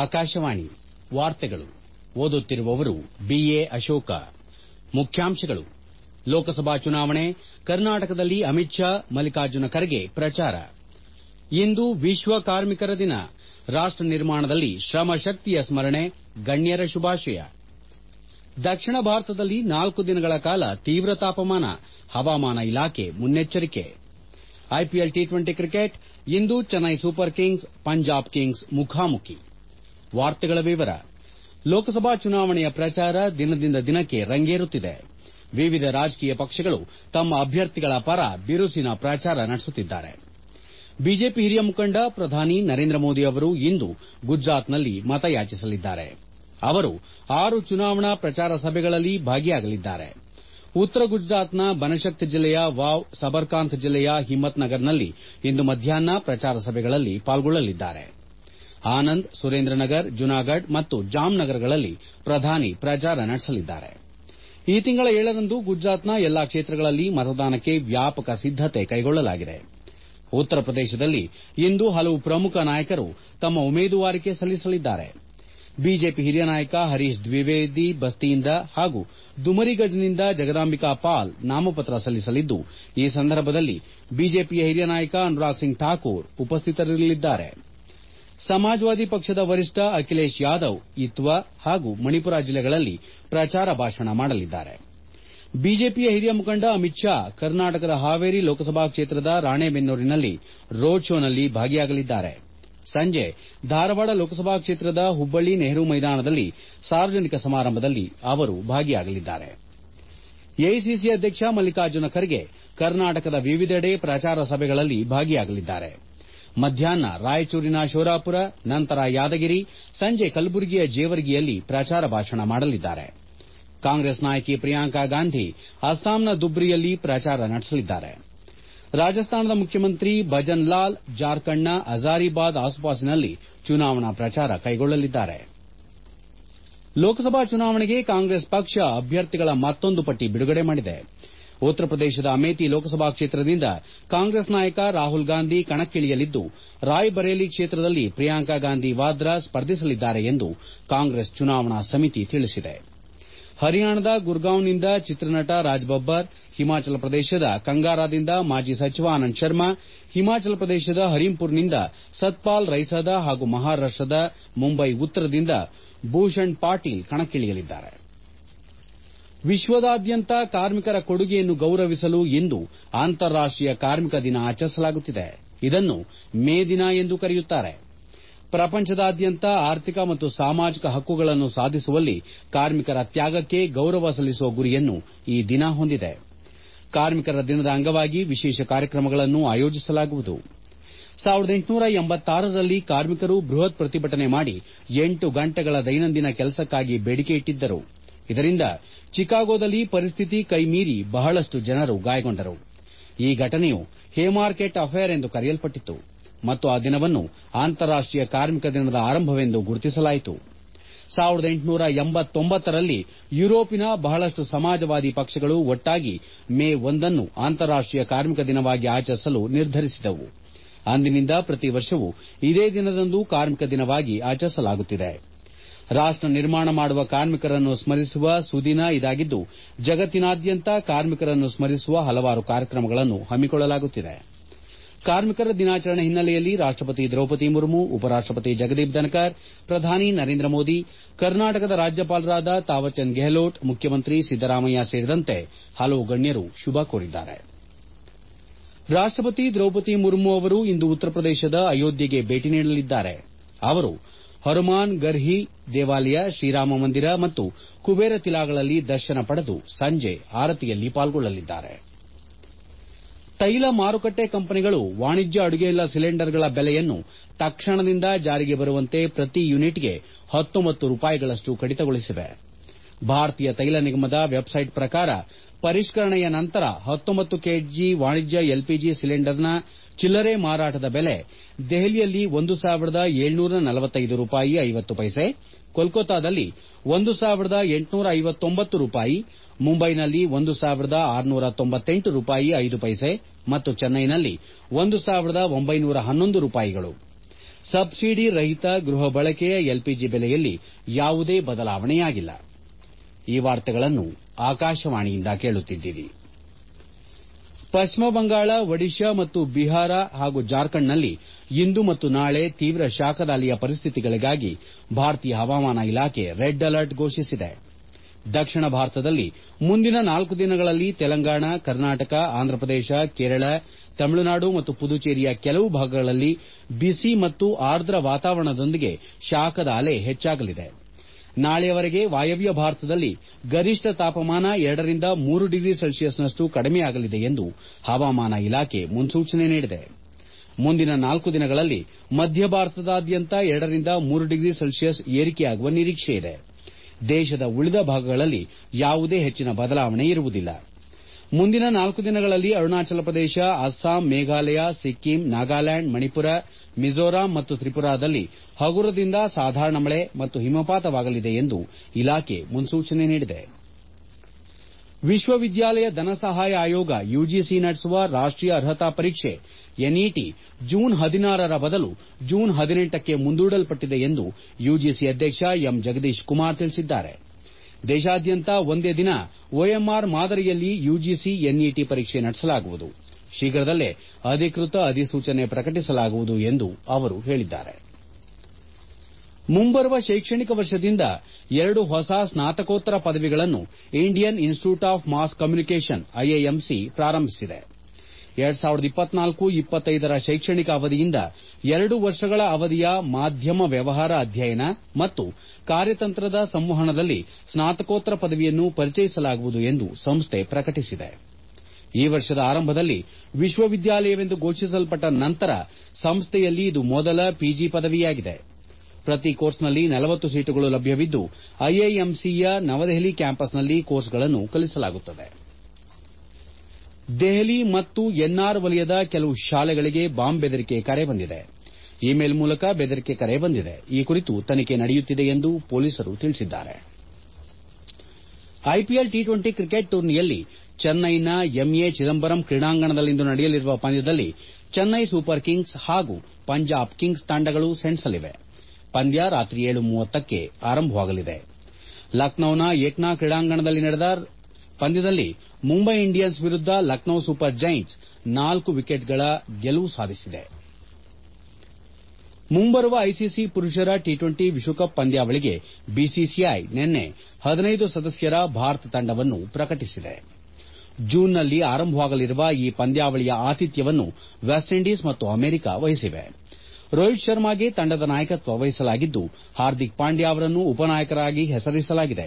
ಆಕಾಶವಾಣಿ ವಾರ್ತೆಗಳು ಓದುತ್ತಿರುವವರು ಬಿಎ ಅಶೋಕ ಮುಖ್ಯಾಂಶಗಳು ಲೋಕಸಭಾ ಚುನಾವಣೆ ಕರ್ನಾಟಕದಲ್ಲಿ ಅಮಿತ್ ಶಾ ಮಲ್ಲಿಕಾರ್ಜುನ ಖರ್ಗೆ ಪ್ರಚಾರ ಇಂದು ವಿಶ್ವ ಕಾರ್ಮಿಕರ ದಿನ ರಾಷ್ಟ ನಿರ್ಮಾಣದಲ್ಲಿ ಶ್ರಮಶಕ್ತಿಯ ಸ್ಮರಣೆ ಗಣ್ಯರ ಶುಭಾಶಯ ದಕ್ಷಿಣ ಭಾರತದಲ್ಲಿ ನಾಲ್ಕು ದಿನಗಳ ಕಾಲ ತೀವ್ರ ತಾಪಮಾನ ಹವಾಮಾನ ಇಲಾಖೆ ಮುನ್ನೆಚ್ಚರಿಕೆ ಐಪಿಎಲ್ ಟಿ ಟ್ವೆಂಟಿ ಕ್ರಿಕೆಟ್ ಇಂದು Chennai Super Kings Punjab Kings ಮುಖಾಮುಖಿ ಲೋಕಸಭಾ ಚುನಾವಣೆಯ ಪ್ರಚಾರ ದಿನದಿಂದ ದಿನಕ್ಕೆ ರಂಗೇರುತ್ತಿದೆ ವಿವಿಧ ರಾಜಕೀಯ ಪಕ್ಷಗಳು ತಮ್ಮ ಅಭ್ಯರ್ಥಿಗಳ ಪರ ಬಿರುಸಿನ ಪ್ರಚಾರ ನಡೆಸುತ್ತಿದ್ದಾರೆ ಬಿಜೆಪಿ ಹಿರಿಯ ಮುಖಂಡ ಪ್ರಧಾನಿ ನರೇಂದ್ರ ಮೋದಿ ಅವರು ಇಂದು ಗುಜರಾತ್ನಲ್ಲಿ ಮತಯಾಚಿಸಲಿದ್ದಾರೆ ಅವರು ಆರು ಚುನಾವಣಾ ಪ್ರಚಾರ ಸಭೆಗಳಲ್ಲಿ ಭಾಗಿಯಾಗಲಿದ್ದಾರೆ ಉತ್ತರ ಗುಜರಾತ್ನ ಬನಶಕ್ತ್ ಜಿಲ್ಲೆಯ ವಾವ್ ಸಬರ್ಕಾಂತ್ ಜಿಲ್ಲೆಯ ಹಿಮ್ಮತ್ ನಗರ್ನಲ್ಲಿ ಇಂದು ಮಧ್ಯಾಹ್ನ ಪ್ರಚಾರ ಸಭೆಗಳಲ್ಲಿ ಪಾಲ್ಗೊಳ್ಳಲಿದ್ದಾರೆ ಆನಂದ್ ಸುರೇಂದ್ರನಗರ್ ಜುನಾಗಢ್ ಮತ್ತು ಜಾಮ್ನಗರ್ಗಳಲ್ಲಿ ಪ್ರಧಾನಿ ಪ್ರಚಾರ ನಡೆಸಲಿದ್ದಾರೆ ಈ ತಿಂಗಳ ಏಳರಂದು ಗುಜರಾತ್ನ ಎಲ್ಲಾ ಕ್ಷೇತ್ರಗಳಲ್ಲಿ ಮತದಾನಕ್ಕೆ ವ್ಯಾಪಕ ಸಿದ್ದತೆ ಕೈಗೊಳ್ಳಲಾಗಿದೆ ಉತ್ತರ ಪ್ರದೇಶದಲ್ಲಿ ಇಂದು ಹಲವು ಪ್ರಮುಖ ನಾಯಕರು ತಮ್ಮ ಉಮೇದುವಾರಿಕೆ ಸಲ್ಲಿಸಲಿದ್ದಾರೆ ಬಿಜೆಪಿ ಹಿರಿಯ ನಾಯಕ ಹರೀಶ್ ದ್ವಿವೇದಿ ಬಸ್ತಿಯಿಂದ ಹಾಗೂ ದುಮರಿಗಜ್ನಿಂದ ಜಗದಾಂಬಿಕಾ ಪಾಲ್ ನಾಮಪತ್ರ ಸಲ್ಲಿಸಲಿದ್ದು ಈ ಸಂದರ್ಭದಲ್ಲಿ ಬಿಜೆಪಿಯ ಹಿರಿಯ ನಾಯಕ ಅನುರಾಗ್ ಸಿಂಗ್ ಠಾಕೂರ್ ಉಪಸ್ಥಿತರಿರಲಿದ್ದಾರೆ ಸಮಾಜವಾದಿ ಪಕ್ಷದ ವರಿಷ್ಠ ಅಖಿಲೇಶ್ ಯಾದವ್ ಇತ್ವಾ ಹಾಗೂ ಮಣಿಪುರ ಜಿಲ್ಲೆಗಳಲ್ಲಿ ಪ್ರಚಾರ ಭಾಷಣ ಮಾಡಲಿದ್ದಾರೆ ಬಿಜೆಪಿಯ ಹಿರಿಯ ಮುಖಂಡ ಅಮಿತ್ ಶಾ ಕರ್ನಾಟಕದ ಹಾವೇರಿ ಲೋಕಸಭಾ ಕ್ಷೇತ್ರದ ರಾಣೆಬೆನ್ನೂರಿನಲ್ಲಿ ರೋಡ್ ಶೋನಲ್ಲಿ ಭಾಗಿಯಾಗಲಿದ್ದಾರೆ ಸಂಜೆ ಧಾರವಾಡ ಲೋಕಸಭಾ ಕ್ಷೇತ್ರದ ಹುಬ್ಬಳ್ಳಿ ನೆಹರು ಮೈದಾನದಲ್ಲಿ ಸಾರ್ವಜನಿಕ ಸಮಾರಂಭದಲ್ಲಿ ಅವರು ಭಾಗಿಯಾಗಲಿದ್ದಾರೆ ಎಐಸಿಸಿ ಅಧ್ಯಕ್ಷ ಮಲ್ಲಿಕಾರ್ಜುನ ಖರ್ಗೆ ಕರ್ನಾಟಕದ ವಿವಿಧೆಡೆ ಪ್ರಚಾರ ಸಭೆಗಳಲ್ಲಿ ಭಾಗಿಯಾಗಲಿದ್ದಾರೆ ಮಧ್ಯಾಹ್ನ ರಾಯಚೂರಿನ ಶೋರಾಪುರ ನಂತರ ಯಾದಗಿರಿ ಸಂಜೆ ಕಲಬುರಗಿಯ ಜೇವರ್ಗಿಯಲ್ಲಿ ಪ್ರಚಾರ ಭಾಷಣ ಮಾಡಲಿದ್ದಾರೆ ಕಾಂಗ್ರೆಸ್ ನಾಯಕಿ ಪ್ರಿಯಾಂಕಾ ಗಾಂಧಿ ಅಸ್ಸಾಂನ ದುಬ್ರಿಯಲ್ಲಿ ಪ್ರಚಾರ ನಡೆಸಲಿದ್ದಾರೆ ರಾಜಸ್ತಾನದ ಮುಖ್ಯಮಂತ್ರಿ ಭಜನ್ ಲಾಲ್ ಜಾರ್ಖಂಡ್ನ ಹಜಾರಿಬಾದ್ ಆಸುಪಾಸಿನಲ್ಲಿ ಚುನಾವಣಾ ಪ್ರಚಾರ ಕೈಗೊಳ್ಳಲಿದ್ದಾರೆ ಲೋಕಸಭಾ ಚುನಾವಣೆಗೆ ಕಾಂಗ್ರೆಸ್ ಪಕ್ಷ ಅಭ್ಯರ್ಥಿಗಳ ಮತ್ತೊಂದು ಪಟ್ಟಿ ಬಿಡುಗಡೆ ಮಾಡಿದೆ ಉತ್ತರ ಪ್ರದೇಶದ ಅಮೇಥಿ ಲೋಕಸಭಾ ಕ್ಷೇತ್ರದಿಂದ ಕಾಂಗ್ರೆಸ್ ನಾಯಕ ರಾಹುಲ್ ಗಾಂಧಿ ಕಣಕ್ಕಿಳಿಯಲಿದ್ದು ರಾಯ್ ಬರೇಲಿ ಕ್ಷೇತ್ರದಲ್ಲಿ ಪ್ರಿಯಾಂಕಾ ಗಾಂಧಿ ವಾದ್ರಾ ಸ್ಪರ್ಧಿಸಲಿದ್ದಾರೆ ಎಂದು ಕಾಂಗ್ರೆಸ್ ಚುನಾವಣಾ ಸಮಿತಿ ತಿಳಿಸಿದೆ ಹರಿಯಾಣದ ಗುರ್ಗಾಂವ್ನಿಂದ ಚಿತ್ರನಟ ರಾಜ್ ಬಬ್ಬರ್ ಹಿಮಾಚಲ ಪ್ರದೇಶದ ಕಂಗಾರಾದಿಂದ ಮಾಜಿ ಸಚಿವ ಆನಂದ್ ಶರ್ಮಾ ಹಿಮಾಚಲ ಪ್ರದೇಶದ ಹರಿಂಪುರ್ನಿಂದ ಸತ್ಪಾಲ್ ರೈಸದಾ ಹಾಗೂ ಮಹಾರಾಷ್ಟದ ಮುಂಬೈ ಉತ್ತರದಿಂದ ಭೂಷಣ್ ಪಾಟೀಲ್ ಕಣಕ್ಕಿಳಿಯಲಿದ್ದಾರೆ ವಿಶ್ವದಾದ್ಯಂತ ಕಾರ್ಮಿಕರ ಕೊಡುಗೆಯನ್ನು ಗೌರವಿಸಲು ಇಂದು ಅಂತಾರಾಷ್ಟೀಯ ಕಾರ್ಮಿಕ ದಿನ ಆಚರಿಸಲಾಗುತ್ತಿದೆ ಇದನ್ನು ಮೇ ದಿನ ಎಂದು ಕರೆಯುತ್ತಾರೆ ಪ್ರಪಂಚದಾದ್ಯಂತ ಆರ್ಥಿಕ ಮತ್ತು ಸಾಮಾಜಿಕ ಹಕ್ಕುಗಳನ್ನು ಸಾಧಿಸುವಲ್ಲಿ ಕಾರ್ಮಿಕರ ತ್ಯಾಗಕ್ಕೆ ಗೌರವ ಸಲ್ಲಿಸುವ ಗುರಿಯನ್ನು ಈ ದಿನ ಹೊಂದಿದೆ ಕಾರ್ಮಿಕರ ದಿನದ ಅಂಗವಾಗಿ ವಿಶೇಷ ಕಾರ್ಯಕ್ರಮಗಳನ್ನು ಆಯೋಜಿಸಲಾಗುವುದು ರಲ್ಲಿ ಕಾರ್ಮಿಕರು ಬೃಹತ್ ಪ್ರತಿಭಟನೆ ಮಾಡಿ ಎಂಟು ಗಂಟೆಗಳ ದೈನಂದಿನ ಕೆಲಸಕ್ಕಾಗಿ ಬೇಡಿಕೆ ಇಟ್ಟಿದ್ದರು ಇದರಿಂದ ಚಿಕಾಗೋದಲ್ಲಿ ಪರಿಸ್ಥಿತಿ ಕೈಮೀರಿ ಬಹಳಷ್ಟು ಜನರು ಗಾಯಗೊಂಡರು ಈ ಘಟನೆಯು ಹೇಮಾರ್ಕೆಟ್ ಅಫೇರ್ ಎಂದು ಕರೆಯಲ್ಪಟ್ಟಿತು ಮತ್ತು ಆ ದಿನವನ್ನು ಅಂತಾರಾಷ್ಟೀಯ ಕಾರ್ಮಿಕ ದಿನದ ಆರಂಭವೆಂದು ಗುರುತಿಸಲಾಯಿತು ರಲ್ಲಿ ಯುರೋಪಿನ ಬಹಳಷ್ಟು ಸಮಾಜವಾದಿ ಪಕ್ಷಗಳು ಒಟ್ಟಾಗಿ ಮೇ ಒಂದನ್ನು ಅಂತಾರಾಷ್ಟೀಯ ಕಾರ್ಮಿಕ ದಿನವಾಗಿ ಆಚರಿಸಲು ನಿರ್ಧರಿಸಿದವು ಅಂದಿನಿಂದ ಪ್ರತಿ ವರ್ಷವೂ ಇದೇ ದಿನದಂದು ಕಾರ್ಮಿಕ ದಿನವಾಗಿ ಆಚರಿಸಲಾಗುತ್ತಿದೆ ರಾಷ್ಟ ನಿರ್ಮಾಣ ಮಾಡುವ ಕಾರ್ಮಿಕರನ್ನು ಸ್ಮರಿಸುವ ಸುದಿನ ಇದಾಗಿದ್ದು ಜಗತ್ತಿನಾದ್ಯಂತ ಕಾರ್ಮಿಕರನ್ನು ಸ್ಮರಿಸುವ ಹಲವಾರು ಕಾರ್ಯಕ್ರಮಗಳನ್ನು ಹಮ್ಮಿಕೊಳ್ಳಲಾಗುತ್ತಿದೆ ಕಾರ್ಮಿಕರ ದಿನಾಚರಣೆ ಹಿನ್ನೆಲೆಯಲ್ಲಿ ರಾಷ್ಟಪತಿ ದ್ರೌಪದಿ ಮುರ್ಮು ಉಪರಾಷ್ಟಪತಿ ಜಗದೀಪ್ ಧನ್ಕರ್ ಪ್ರಧಾನಿ ನರೇಂದ್ರ ಮೋದಿ ಕರ್ನಾಟಕದ ರಾಜ್ಯಪಾಲರಾದ ತಾವರ್ಚಂದ್ ಗೆಹ್ಲೋಟ್ ಮುಖ್ಯಮಂತ್ರಿ ಸಿದ್ದರಾಮಯ್ಯ ಸೇರಿದಂತೆ ಹಲವು ಗಣ್ಯರು ಶುಭ ಕೋರಿದ್ದಾರೆ ರಾಷ್ಟಪತಿ ದ್ರೌಪದಿ ಮುರ್ಮು ಅವರು ಇಂದು ಉತ್ತರ ಪ್ರದೇಶದ ಅಯೋಧ್ಯೆಗೆ ಭೇಟಿ ನೀಡಲಿದ್ದಾರೆ ಅವರು ಹನುಮಾನ್ ಗರ್ಹಿ ದೇವಾಲಯ ಶ್ರೀರಾಮ ಮಂದಿರ ಮತ್ತು ಕುಬೇರ ತಿಲಾಗಳಲ್ಲಿ ದರ್ಶನ ಪಡೆದು ಸಂಜೆ ಆರತಿಯಲ್ಲಿ ಪಾಲ್ಗೊಳ್ಳಲಿದ್ದಾರೆ ತೈಲ ಮಾರುಕಟ್ಟೆ ಕಂಪನಿಗಳು ವಾಣಿಜ್ಯ ಅಡುಗೆ ಸಿಲಿಂಡರ್ಗಳ ಬೆಲೆಯನ್ನು ತಕ್ಷಣದಿಂದ ಜಾರಿಗೆ ಬರುವಂತೆ ಪ್ರತಿ ಯೂನಿಟ್ಗೆ ಹತ್ತೊಂಬತ್ತು ರೂಪಾಯಿಗಳಷ್ಟು ಕಡಿತಗೊಳಿಸಿವೆ ಭಾರತೀಯ ತೈಲ ನಿಗಮದ ವೆಬ್ಸೈಟ್ ಪ್ರಕಾರ ಪರಿಷ್ಕರಣೆಯ ನಂತರ ಹತ್ತೊಂಬತ್ತು ಕೆಜಿ ವಾಣಿಜ್ಯ ಎಲ್ಪಿಜಿ ಸಿಲಿಂಡರ್ನ ಚಿಲ್ಲರೆ ಮಾರಾಟದ ಬೆಲೆ ದೆಹಲಿಯಲ್ಲಿ ಒಂದು ಸಾವಿರದ ಏಳ್ನೂರ ನಲವತ್ತೈದು ರೂಪಾಯಿ ಐವತ್ತು ಪೈಸೆ ಕೋಲ್ಕತಾದಲ್ಲಿ ಒಂದು ಸಾವಿರದ ಎಂಟುನೂರ ಐವತ್ತೊಂಬತ್ತು ರೂಪಾಯಿ ಮುಂಬೈನಲ್ಲಿ ಒಂದು ಸಾವಿರದ ಆರುನೂರ ತೊಂಬತ್ತೆಂಟು ರೂಪಾಯಿ ಐದು ಪೈಸೆ ಮತ್ತು ಚೆನ್ನೈನಲ್ಲಿ ಒಂದು ಸಾವಿರದ ಒಂಬೈನೂರ ಹನ್ನೊಂದು ರೂಪಾಯಿಗಳು ಸಬ್ಸಿಡಿ ರಹಿತ ಗೃಹ ಬಳಕೆಯ ಎಲ್ಪಿಜಿ ಬೆಲೆಯಲ್ಲಿ ಯಾವುದೇ ಬದಲಾವಣೆಯಾಗಿಲ್ಲ ಈ ವಾರ್ತೆಗಳನ್ನು ಆಕಾಶವಾಣಿಯಿಂದ ಕೇಳುತ್ತಿದ್ದೀರಿ ಪಶ್ಚಿಮ ಬಂಗಾಳ ಒಡಿಶಾ ಮತ್ತು ಬಿಹಾರ ಹಾಗೂ ಜಾರ್ಖಂಡ್ನಲ್ಲಿ ಇಂದು ಮತ್ತು ನಾಳೆ ತೀವ್ರ ಶಾಖದಾಲಿಯ ಪರಿಸ್ಥಿತಿಗಳಿಗಾಗಿ ಭಾರತೀಯ ಹವಾಮಾನ ಇಲಾಖೆ ರೆಡ್ ಅಲರ್ಟ್ ಘೋಷಿಸಿದೆ ದಕ್ಷಿಣ ಭಾರತದಲ್ಲಿ ಮುಂದಿನ ನಾಲ್ಕು ದಿನಗಳಲ್ಲಿ ತೆಲಂಗಾಣ ಕರ್ನಾಟಕ ಆಂಧ್ರಪ್ರದೇಶ ಕೇರಳ ತಮಿಳುನಾಡು ಮತ್ತು ಪುದುಚೇರಿಯ ಕೆಲವು ಭಾಗಗಳಲ್ಲಿ ಬಿಸಿ ಮತ್ತು ಆರ್ದ್ರ ವಾತಾವರಣದೊಂದಿಗೆ ಶಾಖದ ಅಲೆ ಹೆಚ್ಚಾಗಲಿದೆ ನಾಳೆಯವರೆಗೆ ವಾಯವ್ಯ ಭಾರತದಲ್ಲಿ ಗರಿಷ್ಠ ತಾಪಮಾನ ಎರಡರಿಂದ ಮೂರು ಡಿಗ್ರಿ ಸೆಲ್ಸಿಯಸ್ನಷ್ಟು ಕಡಿಮೆಯಾಗಲಿದೆ ಎಂದು ಹವಾಮಾನ ಇಲಾಖೆ ಮುನ್ಸೂಚನೆ ನೀಡಿದೆ ಮುಂದಿನ ನಾಲ್ಕು ದಿನಗಳಲ್ಲಿ ಮಧ್ಯ ಭಾರತದಾದ್ಯಂತ ಎರಡರಿಂದ ಮೂರು ಡಿಗ್ರಿ ಸೆಲ್ಸಿಯಸ್ ಏರಿಕೆಯಾಗುವ ನಿರೀಕ್ಷೆಯಿದೆ ದೇಶದ ಉಳಿದ ಭಾಗಗಳಲ್ಲಿ ಯಾವುದೇ ಹೆಚ್ಚಿನ ಬದಲಾವಣೆ ಇರುವುದಿಲ್ಲ ಮುಂದಿನ ನಾಲ್ಕು ದಿನಗಳಲ್ಲಿ ಅರುಣಾಚಲ ಪ್ರದೇಶ ಅಸ್ಸಾಂ ಮೇಘಾಲಯ ಸಿಕ್ಕಿಂ ನಾಗಾಲ್ಯಾಂಡ್ ಮಣಿಪುರ ಮಿಜೋರಾಂ ಮತ್ತು ತ್ರಿಪುರಾದಲ್ಲಿ ಹಗುರದಿಂದ ಸಾಧಾರಣ ಮಳೆ ಮತ್ತು ಹಿಮಪಾತವಾಗಲಿದೆ ಎಂದು ಇಲಾಖೆ ಮುನ್ಸೂಚನೆ ನೀಡಿದೆ ವಿಶ್ವವಿದ್ಯಾಲಯ ಧನಸಹಾಯ ಆಯೋಗ ಯುಜಿಸಿ ನಡೆಸುವ ರಾಷ್ಟೀಯ ಅರ್ಹತಾ ಪರೀಕ್ಷೆ ಎನ್ಇಟಿ ಜೂನ್ ಹದಿನಾರರ ಬದಲು ಜೂನ್ ಹದಿನೆಂಟಕ್ಕೆ ಮುಂದೂಡಲ್ಪಟ್ಟಿದೆ ಎಂದು ಯುಜಿಸಿ ಅಧ್ಯಕ್ಷ ಎಂ ಜಗದೀಶ್ ಕುಮಾರ್ ತಿಳಿಸಿದ್ದಾರೆ ದೇಶಾದ್ಯಂತ ಒಂದೇ ದಿನ ಒಎಂಆರ್ ಮಾದರಿಯಲ್ಲಿ ಯುಜಿಸಿ ಎನ್ಇಟಿ ಪರೀಕ್ಷೆ ನಡೆಸಲಾಗುವುದು ಶೀಘ್ರದಲ್ಲೇ ಅಧಿಕೃತ ಅಧಿಸೂಚನೆ ಪ್ರಕಟಿಸಲಾಗುವುದು ಎಂದು ಅವರು ಹೇಳಿದ್ದಾರೆ ಮುಂಬರುವ ಶೈಕ್ಷಣಿಕ ವರ್ಷದಿಂದ ಎರಡು ಹೊಸ ಸ್ನಾತಕೋತ್ತರ ಪದವಿಗಳನ್ನು Indian Institute of Mass Communication IIMC ಪ್ರಾರಂಭಿಸಿದೆ ರ ಶೈಕ್ಷಣಿಕ ಅವಧಿಯಿಂದ ಎರಡು ವರ್ಷಗಳ ಅವಧಿಯ ಮಾಧ್ಯಮ ವ್ಯವಹಾರ ಅಧ್ಯಯನ ಮತ್ತು ಕಾರ್ಯತಂತ್ರದ ಸಂವಹನದಲ್ಲಿ ಸ್ನಾತಕೋತ್ತರ ಪದವಿಯನ್ನು ಪರಿಚಯಿಸಲಾಗುವುದು ಎಂದು ಸಂಸ್ಥೆ ಪ್ರಕಟಿಸಿದೆ ಈ ವರ್ಷದ ಆರಂಭದಲ್ಲಿ ವಿಶ್ವವಿದ್ಯಾಲಯವೆಂದು ಘೋಷಿಸಲ್ಪಟ್ಟ ನಂತರ ಸಂಸ್ಥೆಯಲ್ಲಿ ಇದು ಮೊದಲ ಪಿಜಿ ಪದವಿಯಾಗಿದೆ ಪ್ರತಿ ಕೋರ್ಸ್ನಲ್ಲಿ ನಲವತ್ತು ಸೀಟುಗಳು ಲಭ್ಯವಿದ್ದು ಐಐಎಂಸಿಯ ನವದೆಹಲಿ ಕ್ಯಾಂಪಸ್ನಲ್ಲಿ ಕೋರ್ಸ್ಗಳನ್ನು ಕಲಿಸಲಾಗುತ್ತದೆ ದೆಹಲಿ ಮತ್ತು ಎನ್ಆರ್ ವಲಯದ ಕೆಲವು ಶಾಲೆಗಳಿಗೆ ಬಾಂಬ್ ಬೆದರಿಕೆ ಕರೆ ಬಂದಿದೆ ಇಮೇಲ್ ಮೂಲಕ ಬೆದರಿಕೆ ಕರೆ ಬಂದಿದೆ ಈ ಕುರಿತು ತನಿಖೆ ನಡೆಯುತ್ತಿದೆ ಎಂದು ಪೊಲೀಸರು ತಿಳಿಸಿದ್ದಾರೆ ಐಪಿಎಲ್ ಟಿ ಟ್ವೆಂಟಿ ಕ್ರಿಕೆಟ್ ಟೂರ್ನಿಯಲ್ಲಿ ಚೆನ್ನೈನ ಎಂಎ ಚಿದಂಬರಂ ಕ್ರೀಡಾಂಗಣದಲ್ಲಿಂದು ನಡೆಯಲಿರುವ ಪಂದ್ಯದಲ್ಲಿ ಚೆನ್ನೈ ಸೂಪರ್ ಕಿಂಗ್ಸ್ ಹಾಗೂ ಪಂಜಾಬ್ ಕಿಂಗ್ಸ್ ತಂಡಗಳು ಸೆಣಸಲಿವೆ ಪಂದ್ಯ ರಾತ್ರಿ ಕ್ಕೆ ಆರಂಭವಾಗಲಿದೆ ಲಖನೌನ ಏಕ್ನಾ ಕ್ರೀಡಾಂಗಣದಲ್ಲಿ ನಡೆದ ಪಂದ್ಯದಲ್ಲಿ ಮುಂಬೈ ಇಂಡಿಯನ್ಸ್ ವಿರುದ್ದ ಲಖನೌ ಸೂಪರ್ ಜೈಂಟ್ಸ್ ನಾಲ್ಕು ವಿಕೆಟ್ಗಳ ಗೆಲುವು ಸಾಧಿಸಿದೆ ಮುಂಬರುವ ಐಸಿಸಿ ಪುರುಷರ ಟಿ ಟ್ವೆಂಟಿ ವಿಶ್ವಕಪ್ ಪಂದ್ಯಾವಳಿಗೆ ಬಿಸಿಸಿಐ ನಿನ್ನೆ ಹದಿನೈದು ಸದಸ್ಯರ ಭಾರತ ತಂಡವನ್ನು ಪ್ರಕಟಿಸಿದೆ ಜೂನ್ನಲ್ಲಿ ಆರಂಭವಾಗಲಿರುವ ಈ ಪಂದ್ಯಾವಳಿಯ ಆತಿಥ್ಯವನ್ನು ವೆಸ್ಟ್ ಇಂಡೀಸ್ ಮತ್ತು ಅಮೆರಿಕ ವಹಿಸಿವೆ ರೋಹಿತ್ ಶರ್ಮಾಗೆ ತಂಡದ ನಾಯಕತ್ವ ವಹಿಸಲಾಗಿದ್ದು ಹಾರ್ದಿಕ್ ಪಾಂಡ್ಯ ಅವರನ್ನು ಉಪನಾಯಕರಾಗಿ ಹೆಸರಿಸಲಾಗಿದೆ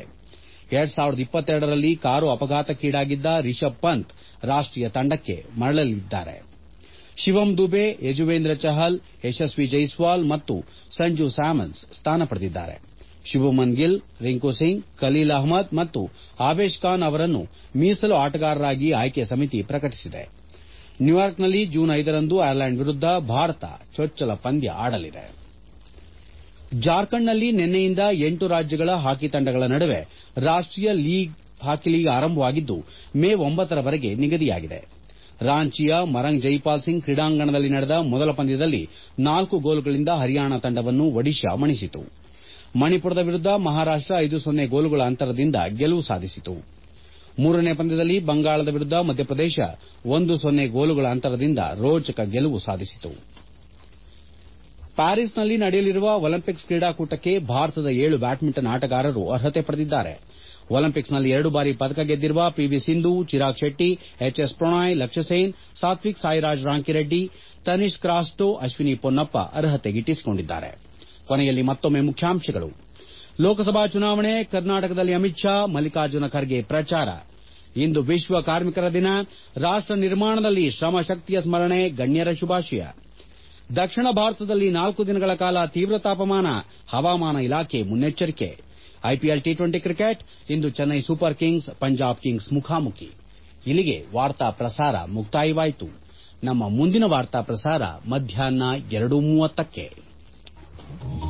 ರಲ್ಲಿ ಕಾರು ಅಪಘಾತಕ್ಕೀಡಾಗಿದ್ದ ರಿಷಬ್ ಪಂತ್ ರಾಷ್ಟೀಯ ತಂಡಕ್ಕೆ ಮರಳಲಿದ್ದಾರೆ ಶಿವಮ್ ದುಬೆ ಯಜುವೇಂದ್ರ ಚಹಲ್ ಯಶಸ್ವಿ ಜೈಸ್ವಾಲ್ ಮತ್ತು ಸಂಜು ಸ್ಯಾಮ್ಸನ್ ಸ್ಥಾನ ಪಡೆದಿದ್ದಾರೆ ಶುಭ್ಮನ್ ಗಿಲ್ ರಿಂಕು ಸಿಂಗ್ ಖಲೀಲ್ ಅಹ್ಮದ್ ಮತ್ತು ಆವೇಶ್ ಖಾನ್ ಅವರನ್ನು ಮೀಸಲು ಆಟಗಾರರಾಗಿ ಆಯ್ಕೆ ಸಮಿತಿ ಪ್ರಕಟಿಸಿದೆ ನ್ಯೂಯಾರ್ಕ್ನಲ್ಲಿ ಜೂನ್ ಐದರಂದು ಐರ್ಲೆಂಡ್ ವಿರುದ್ದ ಭಾರತ ಚೊಚ್ಚಲ ಪಂದ್ಯ ಆಡಲಿದೆ ಜಾರ್ಖಂಡ್ನಲ್ಲಿ ನಿನ್ನೆಯಿಂದ ಎಂಟು ರಾಜ್ಯಗಳ ಹಾಕಿ ತಂಡಗಳ ನಡುವೆ ರಾಷ್ಟೀಯ ಹಾಕಿ ಲೀಗ್ ಆರಂಭವಾಗಿದ್ದು ಮೇ ಒಂಬತ್ತರವರೆಗೆ ನಿಗದಿಯಾಗಿದೆ ರಾಂಚಿಯ ಮರಂಗ್ ಜೈಪಾಲ್ ಸಿಂಗ್ ಕ್ರೀಡಾಂಗಣದಲ್ಲಿ ನಡೆದ ಮೊದಲ ಪಂದ್ಯದಲ್ಲಿ ನಾಲ್ಕು ಗೋಲುಗಳಿಂದ ಹರಿಯಾಣ ತಂಡವನ್ನು ಒಡಿಶಾ ಮಣಿಸಿತು ಮಣಿಪುರದ ವಿರುದ್ದ ಮಹಾರಾಷ್ಟ ಐದು ಸೊನ್ನೆ ಗೋಲುಗಳ ಅಂತರದಿಂದ ಗೆಲುವು ಸಾಧಿಸಿತು ಮೂರನೇ ಪಂದ್ಯದಲ್ಲಿ ಬಂಗಾಳದ ವಿರುದ್ದ ಮಧ್ಯಪ್ರದೇಶ ಒಂದು ಸೊನ್ನೆ ಗೋಲುಗಳ ಅಂತರದಿಂದ ರೋಚಕ ಗೆಲುವು ಸಾಧಿಸಿತು ಪ್ಯಾರಿಸ್ನಲ್ಲಿ ನಡೆಯಲಿರುವ ಒಲಿಂಪಿಕ್ಸ್ ಕ್ರೀಡಾಕೂಟಕ್ಕೆ ಭಾರತದ ಏಳು ಬ್ಯಾಡ್ಮಿಂಟನ್ ಆಟಗಾರರು ಅರ್ಹತೆ ಪಡೆದಿದ್ದಾರೆ ಒಲಿಂಪಿಕ್ಸ್ನಲ್ಲಿ ಎರಡು ಬಾರಿ ಪದಕ ಗೆದ್ದಿರುವ ಪಿವಿ ಸಿಂಧು ಚಿರಾಗ್ ಶೆಟ್ಟಿ ಎಚ್ಎಸ್ ಪ್ರಣಯ್ ಲಕ್ಷ್ಯ ಸೆನ್ ಸಾತ್ವಿಕ್ ಸಾಯಿರಾಜ್ ರಾಂಕಿರೆಡ್ಡಿ ತನಿಷ್ ಕ್ರಾಸ್ಟೋ ಅಶ್ವಿನಿ ಪೊನ್ನಪ್ಪ ಅರ್ಹತೆ ಗಿಟ್ಟಿಸಿಕೊಂಡಿದ್ದಾರೆ ಕೊನೆಯಲ್ಲಿ ಮತ್ತೊಮ್ಮೆ ಮುಖ್ಯಾಂಶಗಳು ಲೋಕಸಭಾ ಚುನಾವಣೆ ಕರ್ನಾಟಕದಲ್ಲಿ ಅಮಿತ್ ಶಾ ಮಲ್ಲಿಕಾರ್ಜುನ ಖರ್ಗೆ ಪ್ರಚಾರ ಇಂದು ವಿಶ್ವ ಕಾರ್ಮಿಕರ ದಿನ ರಾಷ್ಟ ನಿರ್ಮಾಣದಲ್ಲಿ ಶ್ರಮ ಶಕ್ತಿಯ ಸ್ಮರಣೆ ಗಣ್ಯರ ಶುಭಾಶಯ ದಕ್ಷಿಣ ಭಾರತದಲ್ಲಿ ನಾಲ್ಕು ದಿನಗಳ ಕಾಲ ತೀವ್ರ ತಾಪಮಾನ ಹವಾಮಾನ ಇಲಾಖೆ ಮುನ್ನೆಚ್ಚರಿಕೆ ಐಪಿಎಲ್ ಟಿ ಟ್ವೆಂಟಿ ಕ್ರಿಕೆಟ್ ಇಂದು Chennai Super Kings Punjab Kings ಮುಖಾಮುಖಿ ಇಲ್ಲಿಗೆ ವಾರ್ತಾ ಪ್ರಸಾರ ಮುಕ್ತಾಯವಾಯಿತು ನಮ್ಮ ಮುಂದಿನ ವಾರ್ತಾ ಪ್ರಸಾರ ಮಧ್ಯಾಹ್ನ ಎರಡು ಮೂವತ್ತಕ್ಕೆ